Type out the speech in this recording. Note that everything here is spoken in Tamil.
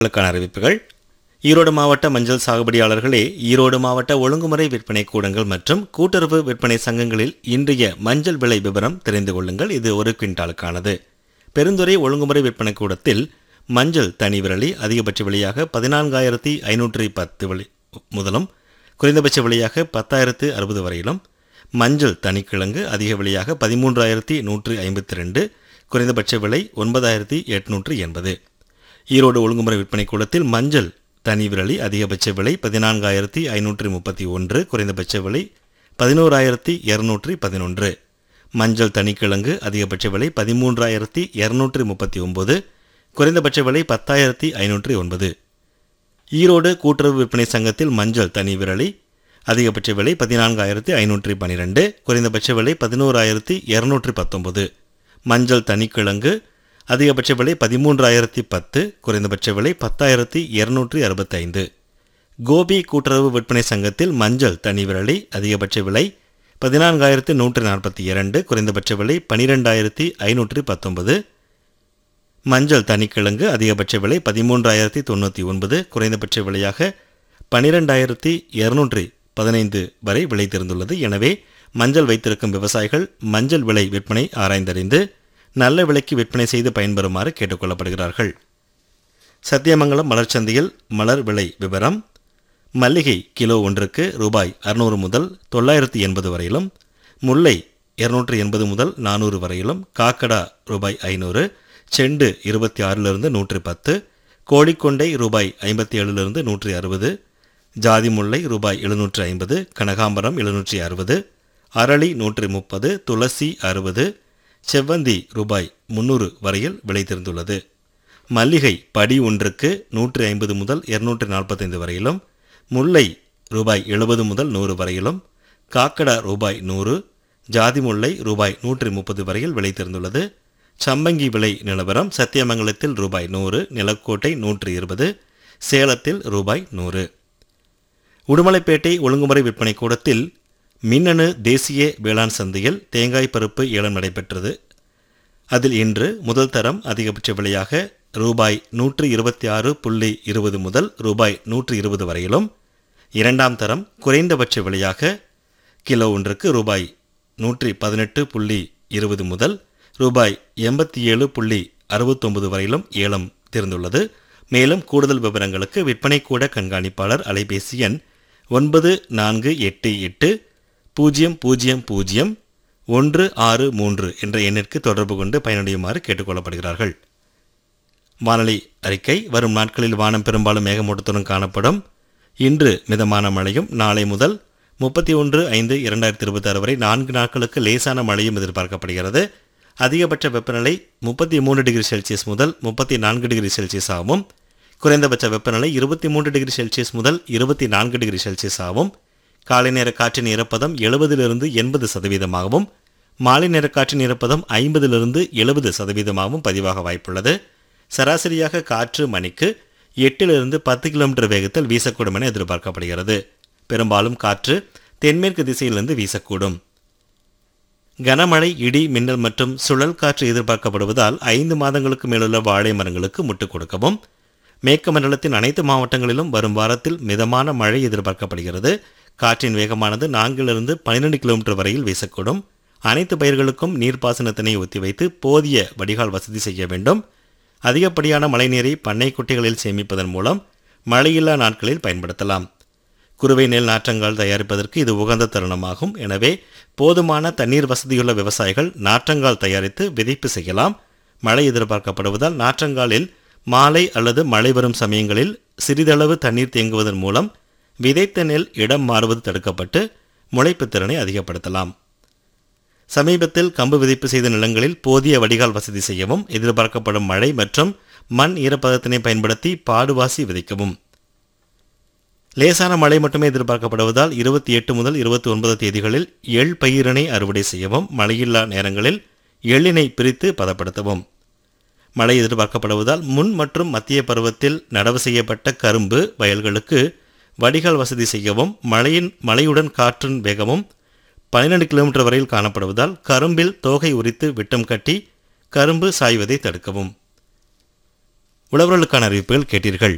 களுக்கான அறிவிப்புகள் ஈரோடு மாவட்ட மஞ்சள் சாகுபடியாளர்களே ஈரோடு மாவட்ட ஒழுங்குமுறை விற்பனை கூடங்கள் மற்றும் கூட்டுறவு விற்பனை சங்கங்களில் இன்றைய மஞ்சள் விலை விவரம் தெரிந்து கொள்ளுங்கள் இது ஒரு குவிண்டாலுக்கானது பெருந்துறை ஒழுங்குமுறை விற்பனை கூடத்தில் மஞ்சள் தனி விரலி அதிகபட்ச விலையாக பதினான்காயிரத்தி ஐநூற்றி பத்து விலை முதலும் குறைந்தபட்ச விலையாக பத்தாயிரத்து அறுபது வரையிலும் மஞ்சள் தனிக்கிழங்கு அதிக விலையாக பதிமூன்றாயிரத்தி நூற்றி ஐம்பத்தி ரெண்டு குறைந்தபட்ச விலை ஒன்பதாயிரத்தி எட்நூற்று எண்பது ஈரோடு ஒழுங்குமுறை விற்பனை கூடத்தில் மஞ்சள் தனி விரலி அதிகபட்ச விலை பதினான்காயிரத்தி ஐநூற்றி முப்பத்தி ஒன்று குறைந்தபட்ச விலை பதினோராயிரத்தி இரநூற்றி பதினொன்று மஞ்சள் தனிக்கிழங்கு அதிகபட்ச விலை பதிமூன்றாயிரத்தி இரநூற்றி முப்பத்தி ஒன்பது குறைந்தபட்ச விலை பத்தாயிரத்தி ஐநூற்றி ஒன்பது ஈரோடு கூட்டுறவு விற்பனை சங்கத்தில் மஞ்சள் தனி விரலி அதிகபட்ச விலை பதினான்காயிரத்தி ஐநூற்றி பன்னிரெண்டு குறைந்தபட்ச விலை பதினோராயிரத்தி இரநூற்றி பத்தொன்பது மஞ்சள் தனிக்கிழங்கு அதிகபட்ச விலை பதிமூன்றாயிரத்தி பத்து குறைந்தபட்ச விலை பத்தாயிரத்தி இரநூற்றி அறுபத்தைந்து கோபி கூட்டுறவு விற்பனை சங்கத்தில் மஞ்சள் தனி விரலி அதிகபட்ச விலை பதினான்காயிரத்தி நூற்றி நாற்பத்தி இரண்டு குறைந்தபட்ச விலை பனிரெண்டாயிரத்தி ஐநூற்றி பத்தொன்பது மஞ்சள் தனிக்கிழங்கு அதிகபட்ச விலை பதிமூன்றாயிரத்தி தொண்ணூற்றி ஒன்பது குறைந்தபட்ச விலையாக பனிரெண்டாயிரத்தி இரநூற்றி பதினைந்து வரை விலை தெரிந்துள்ளது எனவே மஞ்சள் வைத்திருக்கும் விவசாயிகள் மஞ்சள் விலை விற்பனை ஆராய்ந்தறிந்து நல்ல விலைக்கு விற்பனை செய்து பயன்பெறுமாறு கேட்டுக்கொள்ளப்படுகிறார்கள் சத்தியமங்கலம் மலர்ச்சந்தையில் மலர் விலை விவரம் மல்லிகை கிலோ ஒன்றுக்கு ரூபாய் அறுநூறு முதல் தொள்ளாயிரத்தி எண்பது வரையிலும் முல்லை இருநூற்றி எண்பது முதல் நானூறு வரையிலும் காக்கடா ரூபாய் ஐநூறு செண்டு இருபத்தி ஆறிலிருந்து நூற்றி பத்து கோழிக்கொண்டை ரூபாய் ஐம்பத்தி ஏழிலிருந்து நூற்றி அறுபது ஜாதி முல்லை ரூபாய் எழுநூற்றி ஐம்பது கனகாம்பரம் எழுநூற்றி அறுபது அரளி நூற்றி முப்பது துளசி அறுபது செவ்வந்தி ரூபாய் முந்நூறு வரையில் விலை தெரிந்துள்ளது மல்லிகை படி ஒன்றுக்கு நூற்றி ஐம்பது முதல் இருநூற்றி நாற்பத்தைந்து வரையிலும் முல்லை ரூபாய் எழுபது முதல் நூறு வரையிலும் காக்கடா ரூபாய் நூறு ஜாதி முல்லை ரூபாய் நூற்றி முப்பது வரையில் விலை தெரிந்துள்ளது சம்பங்கி விலை நிலவரம் சத்தியமங்கலத்தில் ரூபாய் நூறு நிலக்கோட்டை நூற்றி இருபது சேலத்தில் ரூபாய் நூறு உடுமலைப்பேட்டை ஒழுங்குமுறை விற்பனை கூடத்தில் மின்னணு தேசிய வேளாண் சந்தையில் தேங்காய் பருப்பு ஏலம் நடைபெற்றது அதில் இன்று முதல் தரம் அதிகபட்ச விலையாக ரூபாய் நூற்று இருபத்தி ஆறு புள்ளி இருபது முதல் ரூபாய் நூற்று இருபது வரையிலும் இரண்டாம் தரம் குறைந்தபட்ச விலையாக கிலோ ஒன்றுக்கு ரூபாய் நூற்றி பதினெட்டு புள்ளி இருபது முதல் ரூபாய் எண்பத்தி ஏழு புள்ளி அறுபத்தொன்பது வரையிலும் ஏலம் திறந்துள்ளது மேலும் கூடுதல் விவரங்களுக்கு விற்பனை கூட கண்காணிப்பாளர் அலைபேசி எண் ஒன்பது நான்கு எட்டு எட்டு பூஜ்ஜியம் பூஜ்ஜியம் பூஜ்ஜியம் ஒன்று ஆறு மூன்று என்ற எண்ணிற்கு தொடர்பு கொண்டு பயனடையுமாறு கேட்டுக்கொள்ளப்படுகிறார்கள் வானொலி அறிக்கை வரும் நாட்களில் வானம் பெரும்பாலும் மேகமூட்டத்துடன் காணப்படும் இன்று மிதமான மழையும் நாளை முதல் முப்பத்தி ஒன்று ஐந்து இரண்டாயிரத்தி இருபத்தி ஆறு வரை நான்கு நாட்களுக்கு லேசான மழையும் எதிர்பார்க்கப்படுகிறது அதிகபட்ச வெப்பநிலை முப்பத்தி மூன்று டிகிரி செல்சியஸ் முதல் முப்பத்தி நான்கு டிகிரி செல்சியஸ் ஆகும் குறைந்தபட்ச வெப்பநிலை இருபத்தி மூன்று டிகிரி செல்சியஸ் முதல் இருபத்தி நான்கு டிகிரி செல்சியஸ் ஆகும் காலை நேர காற்றின் ஈரப்பதம் எழுபதிலிருந்து எண்பது சதவீதமாகவும் மாலை நேர காற்றின் ஈரப்பதம் ஐம்பதிலிருந்து எழுபது சதவீதமாகவும் பதிவாக வாய்ப்புள்ளது சராசரியாக காற்று மணிக்கு எட்டிலிருந்து பத்து கிலோமீட்டர் வேகத்தில் வீசக்கூடும் என எதிர்பார்க்கப்படுகிறது பெரும்பாலும் காற்று தென்மேற்கு திசையிலிருந்து வீசக்கூடும் கனமழை இடி மின்னல் மற்றும் சுழல் காற்று எதிர்பார்க்கப்படுவதால் ஐந்து மாதங்களுக்கு மேலுள்ள வாழை மரங்களுக்கு முட்டுக் கொடுக்கவும் மேற்கு மண்டலத்தின் அனைத்து மாவட்டங்களிலும் வரும் வாரத்தில் மிதமான மழை எதிர்பார்க்கப்படுகிறது காற்றின் வேகமானது நான்கிலிருந்து பன்னிரெண்டு கிலோமீட்டர் வரையில் வீசக்கூடும் அனைத்து பயிர்களுக்கும் நீர்ப்பாசனத்தினை ஒத்திவைத்து போதிய வடிகால் வசதி செய்ய வேண்டும் அதிகப்படியான மழைநீரை பண்ணை குட்டைகளில் சேமிப்பதன் மூலம் மழையில்லா நாட்களில் பயன்படுத்தலாம் குறுவை நெல் நாற்றங்கால் தயாரிப்பதற்கு இது உகந்த தருணமாகும் எனவே போதுமான தண்ணீர் வசதியுள்ள விவசாயிகள் நாற்றங்கால் தயாரித்து விதைப்பு செய்யலாம் மழை எதிர்பார்க்கப்படுவதால் நாற்றங்காலில் மாலை அல்லது மழை வரும் சமயங்களில் சிறிதளவு தண்ணீர் தேங்குவதன் மூலம் விதைத்த நெல் இடம் மாறுவது தடுக்கப்பட்டு முளைப்புத் திறனை அதிகப்படுத்தலாம் சமீபத்தில் கம்பு விதைப்பு செய்த நிலங்களில் போதிய வடிகால் வசதி செய்யவும் எதிர்பார்க்கப்படும் மழை மற்றும் மண் ஈரப்பதத்தினை பயன்படுத்தி பாடுவாசி விதைக்கவும் லேசான மழை மட்டுமே எதிர்பார்க்கப்படுவதால் இருபத்தி எட்டு முதல் இருபத்தி ஒன்பது தேதிகளில் எள் பயிரினை அறுவடை செய்யவும் மழையில்லா நேரங்களில் எள்ளினை பிரித்து பதப்படுத்தவும் மழை எதிர்பார்க்கப்படுவதால் முன் மற்றும் மத்திய பருவத்தில் நடவு செய்யப்பட்ட கரும்பு வயல்களுக்கு வடிகால் வசதி செய்யவும் மழையின் மழையுடன் காற்றின் வேகமும் பன்னிரண்டு கிலோமீட்டர் வரையில் காணப்படுவதால் கரும்பில் தோகை உரித்து விட்டம் கட்டி கரும்பு சாய்வதை தடுக்கவும் உழவர்களுக்கான அறிவிப்புகள் கேட்டீர்கள்